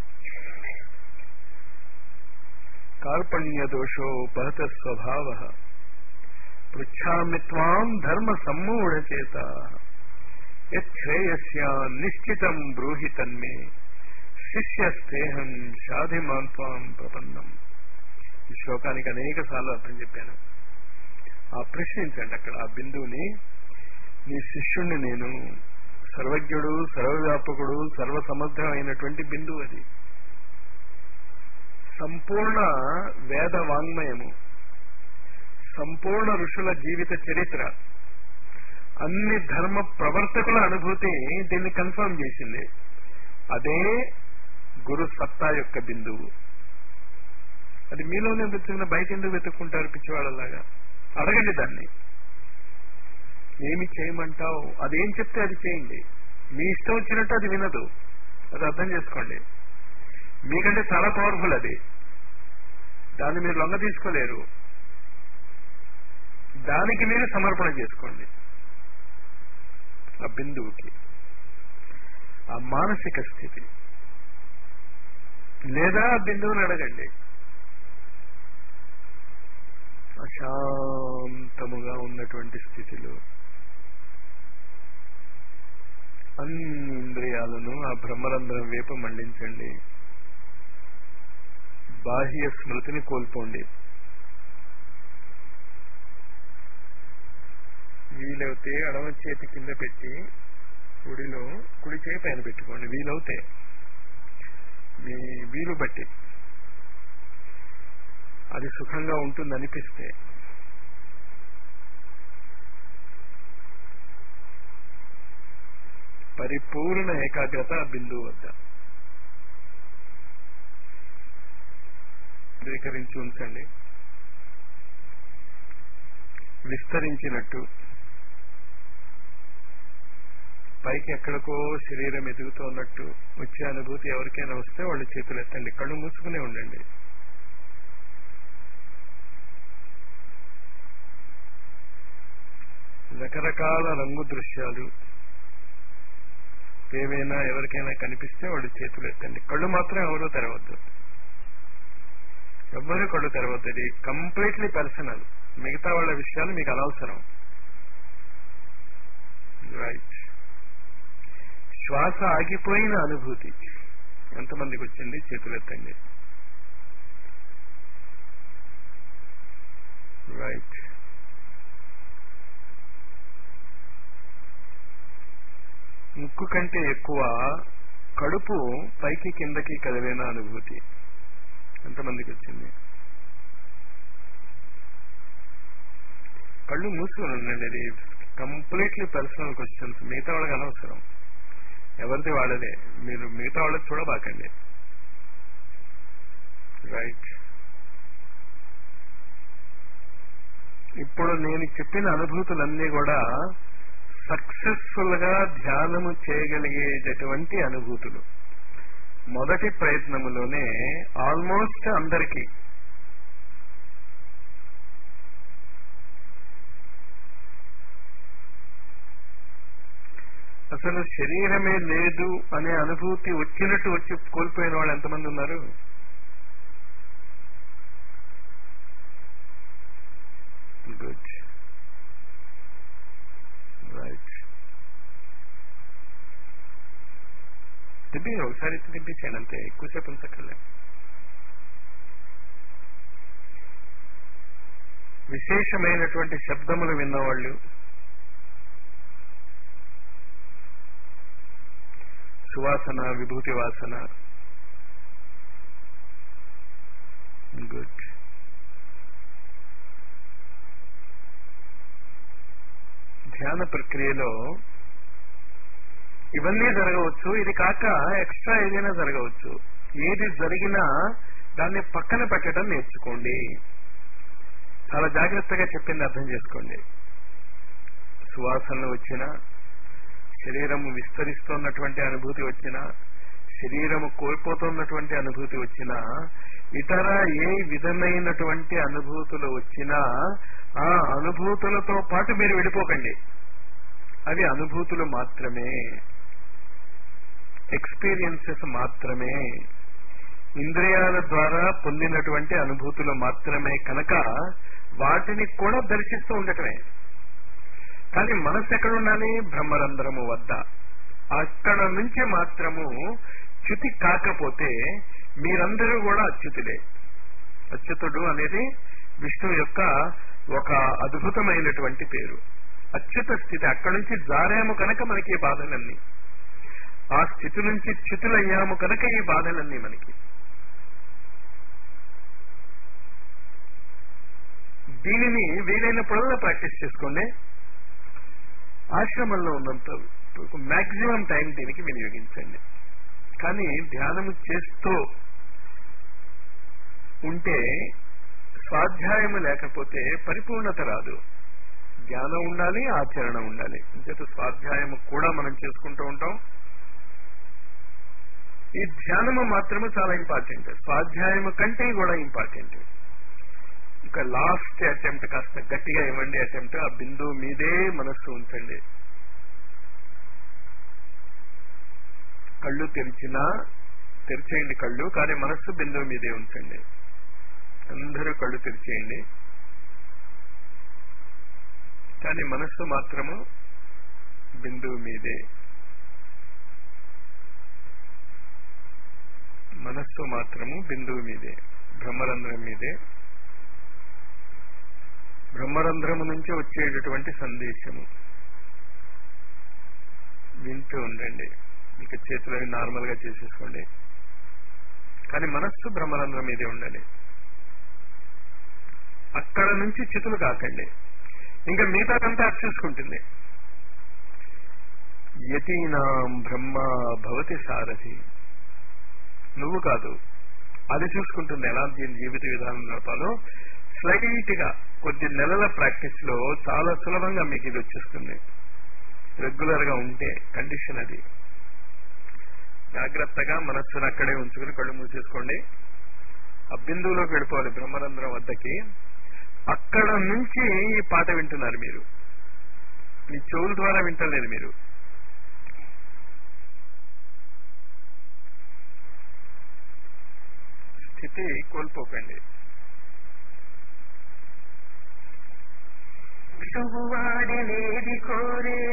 కార్పణ్య దోషో పహత స్వభావ పృచ్ఛామి త్వాం ధర్మ సమ్మూఢ చేత యశ్రేయస్య నిశ్చితం బ్రూహి తన్మే శిష్యస్తేహం షాధిమాన్ త్వాం ప్రపన్నం ఈ శ్లోకానికి అనేక సార్లు అర్థం చెప్పాను ఆ ప్రశ్నించండి అక్కడ ఆ బిందువుని నీ శిష్యుణ్ణి నేను సర్వజ్ఞుడు సర్వవ్యాపకుడు సర్వసమర్థమైనటువంటి బిందువు అది సంపూర్ణ వేద వాంగ్మయము సంపూర్ణ ఋషుల జీవిత చరిత్ర అన్ని ధర్మ ప్రవర్తకుల అనుభూతి దీన్ని కన్ఫర్మ్ చేసింది అదే గురు సత్తా యొక్క బిందువు అది మీలోనే వెతుకున్న బయట ఎందుకు వెతుక్కుంటారు పిచ్చివాళ్ళలాగా అడగండి దాన్ని ఏమి చేయమంటావు అదేం చెప్తే అది చేయండి మీ ఇష్టం వచ్చినట్టు అది వినదు అది అర్థం చేసుకోండి మీకంటే చాలా పవర్ఫుల్ అది దాన్ని మీరు లొంగ తీసుకోలేరు దానికి మీరు సమర్పణ చేసుకోండి ఆ బిందువుకి ఆ మానసిక స్థితి లేదా ఆ బిందువుని అడగండి అశాంతముగా ఉన్నటువంటి స్థితిలో అన్ని ఇంద్రియాలను ఆ బ్రహ్మరంధ్రం వైపు మళ్లించండి బాహ్య స్మృతిని కోల్పోండి వీలవుతే అడవ చేతి కింద పెట్టి కుడిలో కుడి చేయి పైన పెట్టుకోండి వీలవుతే మీ వీలు బట్టి అది సుఖంగా ఉంటుంది అనిపిస్తే పరిపూర్ణ ఏకాగ్రత ఆ బిందువు వద్ద స్వీకరించి ఉంచండి విస్తరించినట్టు పైకి ఎక్కడికో శరీరం ఎదుగుతున్నట్టు వచ్చే అనుభూతి ఎవరికైనా వస్తే వాళ్ళు చేతులు ఎత్తండి కళ్ళు మూసుకునే ఉండండి రకరకాల రంగు దృశ్యాలు ఏవైనా ఎవరికైనా కనిపిస్తే వాళ్ళు చేతులు ఎత్తండి కళ్ళు మాత్రం ఎవరూ తెరవద్దు ఎవ్వరూ కళ్ళు తెరవద్దు ఇది కంప్లీట్లీ పర్సనల్ మిగతా వాళ్ళ విషయాలు మీకు అనవసరం రైట్ శ్వాస ఆగిపోయిన అనుభూతి ఎంతమందికి వచ్చింది చేతులు ఎత్తండి రైట్ ముక్కు కంటే ఎక్కువ కడుపు పైకి కిందకి కదిలిన అనుభూతి ఎంతమందికి వచ్చింది కళ్ళు మూసుకొని ఉండండి ఇది కంప్లీట్లీ పర్సనల్ క్వశ్చన్స్ మిగతా వాళ్ళకి అనవసరం ఎవరిది వాళ్ళదే మీరు మిగతా వాళ్ళకి చూడబాకండి రైట్ ఇప్పుడు నేను చెప్పిన అనుభూతులన్నీ కూడా సక్సెస్ఫుల్ గా ధ్యానము చేయగలిగేటటువంటి అనుభూతులు మొదటి ప్రయత్నములోనే ఆల్మోస్ట్ అందరికీ అసలు శరీరమే లేదు అనే అనుభూతి వచ్చినట్టు వచ్చి కోల్పోయిన వాళ్ళు ఎంతమంది ఉన్నారు గుడ్ రైట్ తిప్పి ఒకసారి ఎత్తి తిప్పించాను అంతే ఎక్కువసేపు ఉంచక్కర్లే విశేషమైనటువంటి శబ్దములు విన్నవాళ్ళు సువాసన విభూతి వాసన గుడ్ ధ్యాన ప్రక్రియలో ఇవన్నీ జరగవచ్చు ఇది కాక ఎక్స్ట్రా ఏదైనా జరగవచ్చు ఏది జరిగినా దాన్ని పక్కన పెట్టడం నేర్చుకోండి చాలా జాగ్రత్తగా చెప్పింది అర్థం చేసుకోండి సువాసనలు వచ్చినా శరీరము విస్తరిస్తున్నటువంటి అనుభూతి వచ్చినా శరీరము కోల్పోతున్నటువంటి అనుభూతి వచ్చినా ఇతర ఏ విధమైనటువంటి అనుభూతులు వచ్చినా ఆ అనుభూతులతో పాటు మీరు విడిపోకండి అవి అనుభూతులు మాత్రమే ఎక్స్పీరియన్సెస్ మాత్రమే ఇంద్రియాల ద్వారా పొందినటువంటి అనుభూతులు మాత్రమే కనుక వాటిని కూడా దర్శిస్తూ ఉండటమే కానీ మనసు ఎక్కడ ఉండాలి బ్రహ్మరంధ్రము వద్ద అక్కడ నుంచి మాత్రము చ్యుతి కాకపోతే మీరందరూ కూడా అచ్యుతులే అచ్యుతుడు అనేది విష్ణు యొక్క ఒక అద్భుతమైనటువంటి పేరు అచ్యుత స్థితి అక్కడి నుంచి జారాము కనుక మనకి ఈ బాధలన్నీ ఆ స్థితి నుంచి చ్యుతులయ్యాము కనుక ఈ బాధలన్నీ మనకి దీనిని వీలైనప్పుడల్లా ప్రాక్టీస్ చేసుకోండి ఆశ్రమంలో ఉన్నంత మాక్సిమం టైం దీనికి వినియోగించండి కానీ ధ్యానము చేస్తూ ఉంటే స్వాధ్యాయము లేకపోతే పరిపూర్ణత రాదు జ్ఞానం ఉండాలి ఆచరణ ఉండాలి అంచేత స్వాధ్యాయము కూడా మనం చేసుకుంటూ ఉంటాం ఈ ధ్యానము మాత్రమే చాలా ఇంపార్టెంట్ స్వాధ్యాయము కంటే కూడా ఇంపార్టెంట్ ఇక లాస్ట్ అటెంప్ట్ కాస్త గట్టిగా ఇవ్వండి అటెంప్ట్ ఆ బిందువు మీదే మనస్సు ఉంచండి కళ్ళు తెరిచినా తెరిచేయండి కళ్ళు కానీ మనస్సు బిందువు మీదే ఉంచండి అందరూ కళ్ళు తెరిచేయండి కానీ మనస్సు మాత్రము బిందువు మీదే మనస్సు మాత్రము బిందువు మీదే బ్రహ్మరంధ్రం మీదే బ్రహ్మరంధ్రము నుంచి వచ్చేటటువంటి సందేశము వింటూ ఉండండి ఇక చేతులని నార్మల్ గా చేసేసుకోండి కానీ మనస్సు బ్రహ్మరంధ్రం మీదే ఉండాలి అక్కడ నుంచి చితులు కాకండి ఇంకా మిగతాదంతా చూసుకుంటుంది యతీనాం బ్రహ్మ భవతి సారథి నువ్వు కాదు అది చూసుకుంటుంది ఎలా దీని జీవిత విధానం నడపాలో స్లైట్ గా కొద్ది నెలల ప్రాక్టీస్ లో చాలా సులభంగా మీకు ఇది వచ్చేస్తుంది రెగ్యులర్ గా ఉంటే కండిషన్ అది జాగ్రత్తగా మనస్సును అక్కడే ఉంచుకుని కళ్ళు మూసేసుకోండి ఆ బిందువులోకి వెళ్ళిపోవాలి బ్రహ్మరంధ్రం వద్దకి అక్కడ నుంచి ఈ పాట వింటున్నారు మీరు మీ చెవుల ద్వారా వింటలేదు మీరు స్థితి కోల్పోకండి శుభవాడినేది కోరే